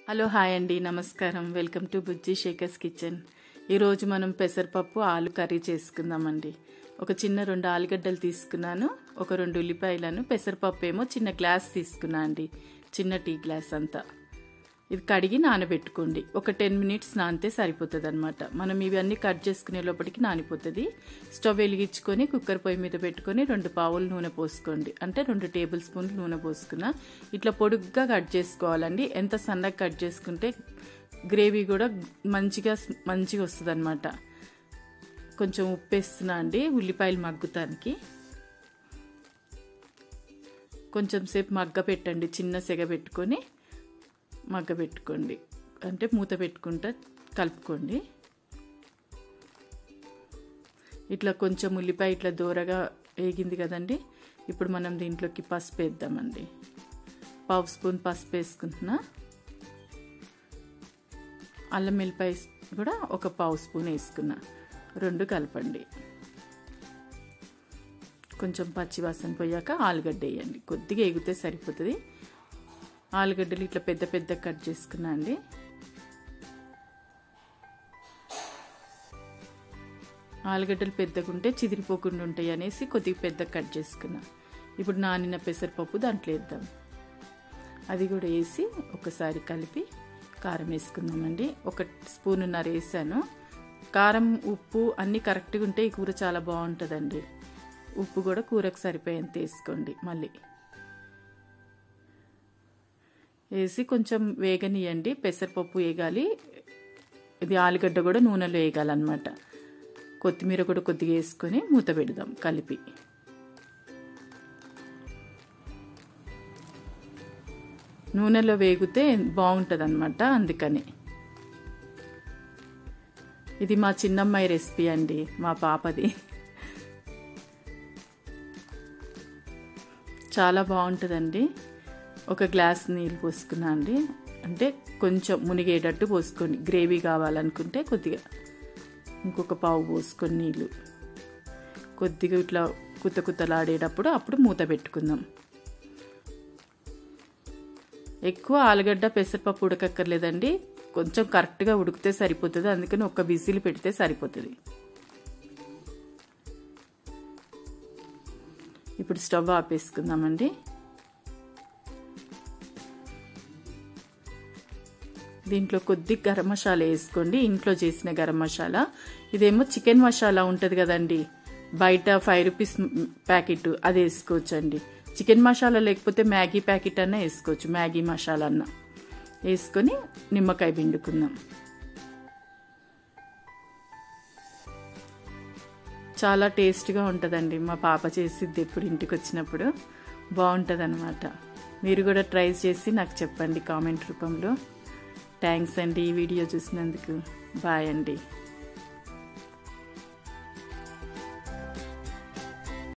hello hi అండి నమస్కారం welcome to Bujji Shekar's kitchen ఈరోజు మనం పెసరపప్పు ఆలు కర్రీ చేసుకుందామండి ఒక చిన్న రెండు ఆలుగడ్డలు తీసుకున్నాను ఒక రెండు ఉల్లిపాయలను పెసరపప్పు ఏమో చిన్న గ్లాస్ తీసుకున్నా అండి చిన్న టీ గ్లాస్ అంతా ఇది కడిగి నానబెట్టుకోండి ఒక టెన్ మినిట్స్ నానితే సరిపోతుంది అనమాట మనం ఇవన్నీ కట్ చేసుకునే లోపలికి నానిపోతుంది స్టవ్ వెలిగించుకొని కుక్కర్ పొయ్యి మీద పెట్టుకొని రెండు పావులు నూనె పోసుకోండి అంటే రెండు టేబుల్ స్పూన్లు నూనె పోసుకున్న ఇట్లా పొడుగ్గా కట్ చేసుకోవాలండి ఎంత సన్నగా కట్ చేసుకుంటే గ్రేవీ కూడా మంచిగా మంచిగా వస్తుంది అనమాట కొంచెం ఉప్పు వేస్తున్నా అండి ఉల్లిపాయలు మగ్గుతానికి కొంచెం సేపు మగ్గ పెట్టండి చిన్న సెగ పెట్టుకొని మగ్గ పెట్టుకోండి అంటే మూత పెట్టుకుంటా కలుపుకోండి ఇట్లా కొంచెం ఉల్లిపాయ ఇట్లా దూరగా వేగింది కదండి ఇప్పుడు మనం దీంట్లోకి పసుపు వేద్దామండి పావు స్పూన్ పసుపు వేసుకుంటున్నా అల్లం వెల్లిపాయ కూడా ఒక పావు స్పూన్ వేసుకున్నా రెండు కలపండి కొంచెం పచ్చివాసన పోయాక ఆలుగడ్డ వేయండి కొద్దిగా ఎగితే సరిపోతుంది ఆలుగడ్డలు ఇట్లా పెద్ద పెద్ద కట్ చేసుకున్నా అండి ఆలుగడ్డలు పెద్దగా ఉంటే చిదిరిపోకుండా ఉంటాయి అనేసి కొద్దిగా పెద్ద కట్ చేసుకున్నా ఇప్పుడు నానిన పెసరపప్పు దాంట్లో వేద్దాం అది కూడా వేసి ఒకసారి కలిపి కారం వేసుకుందామండి ఒక స్పూనున్నర వేసాను కారం ఉప్పు అన్నీ కరెక్ట్గా ఉంటే ఈ కూర చాలా బాగుంటుందండి ఉప్పు కూడా కూరకు సరిపోయేంత వేసుకోండి మళ్ళీ వేసి కొంచెం వేగనియండి పెసరపప్పు వేగాలి ఇది ఆలుగడ్డ కూడా నూనెలో వేగాలన్నమాట కొత్తిమీర కూడా కొద్దిగా వేసుకొని మూత పెడదాం కలిపి నూనెలో వేగితే బాగుంటుంది అనమాట అందుకని ఇది మా చిన్నమ్మాయి రెసిపీ అండి మా పాపది చాలా బాగుంటుందండి ఒక గ్లాస్ నీళ్ళు పోసుకున్నా అండి అంటే కొంచెం మునిగేటట్టు పోసుకోండి గ్రేవీ కావాలనుకుంటే కొద్దిగా ఇంకొక పావు పోసుకొని నీళ్ళు కొద్దిగా ఇట్లా కుత్త కుత్తలాడేటప్పుడు అప్పుడు మూత పెట్టుకుందాం ఎక్కువ ఆలుగడ్డ పెసరపప్పు ఉడకక్కర్లేదండి కొంచెం కరెక్ట్గా ఉడికితే సరిపోతుంది అందుకని ఒక విజిల్ పెడితే సరిపోతుంది ఇప్పుడు స్టవ్ ఆపేసుకుందామండి దీంట్లో కొద్ది గరం మసాలా వేసుకోండి ఇంట్లో చేసిన గరం మసాలా ఇదేమో చికెన్ మసాలా ఉంటుంది కదండి బయట ఫైవ్ రూపీస్ ప్యాకెట్ అది వేసుకోవచ్చండి చికెన్ మసాలా లేకపోతే మ్యాగీ ప్యాకెట్ అన్న వేసుకోవచ్చు మ్యాగీ మసాలా అన్న వేసుకొని నిమ్మకాయ పిండుకుందాం చాలా టేస్ట్గా ఉంటుందండి మా పాప చేసిద్ది ఎప్పుడు ఇంటికి వచ్చినప్పుడు బాగుంటుంది అనమాట మీరు కూడా ట్రై చేసి నాకు చెప్పండి కామెంట్ రూపంలో థ్యాంక్స్ అండి ఈ వీడియో చూసినందుకు బాయ్ అండి